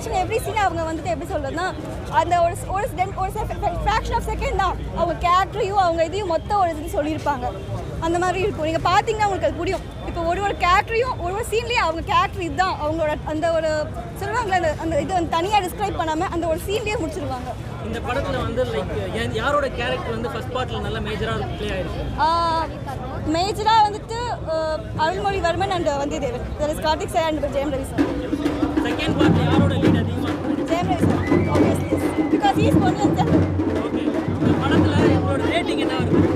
Each and every scene அவங்க வந்துட்டு எப்படி சொல்றதுன்னா அந்த ஒரு ஒரு then ஒரு ஃப்ராக்ஷன் ஆஃப் செகண்ட் தான் அவங்க கேரக்டரையும் அவங்க இதையும் மொத்த ஒரு இது சொல்லியிருப்பாங்க அந்த மாதிரி இருக்கும் நீங்கள் பார்த்தீங்கன்னா உங்களுக்கு அது புரியும் இப்போ ஒரு ஒரு கேரக்டரையும் ஒரு ஒரு சீன்லேயே அவங்க கேரக்டர் இதுதான் அவங்களோட அந்த ஒரு சொல்லுவாங்களே அந்த அந்த இது வந்து தனியாக டிஸ்கிரைப் பண்ணாமல் அந்த ஒரு சீன்லேயே முடிச்சிருவாங்க இந்த படத்துல வந்து லைக் யாரோட கேரக்டர் வந்து ஃபர்ஸ்ட் பார்ட்ல நல்லா மேஜரா ப்ளே ஆயிருக்கு மேஜராக வந்துட்டு ah, Arulmozhivarman and Vandiyathevan there is Karthik sir and Jayam Ravi sir second பார்ட்ல யாரோட லீட் அதிகமா இருக்கு? Jayam Ravi sir obviously because is only okay இந்த படத்துல உங்களோட ரேட்டிங் என்ன இருக்கு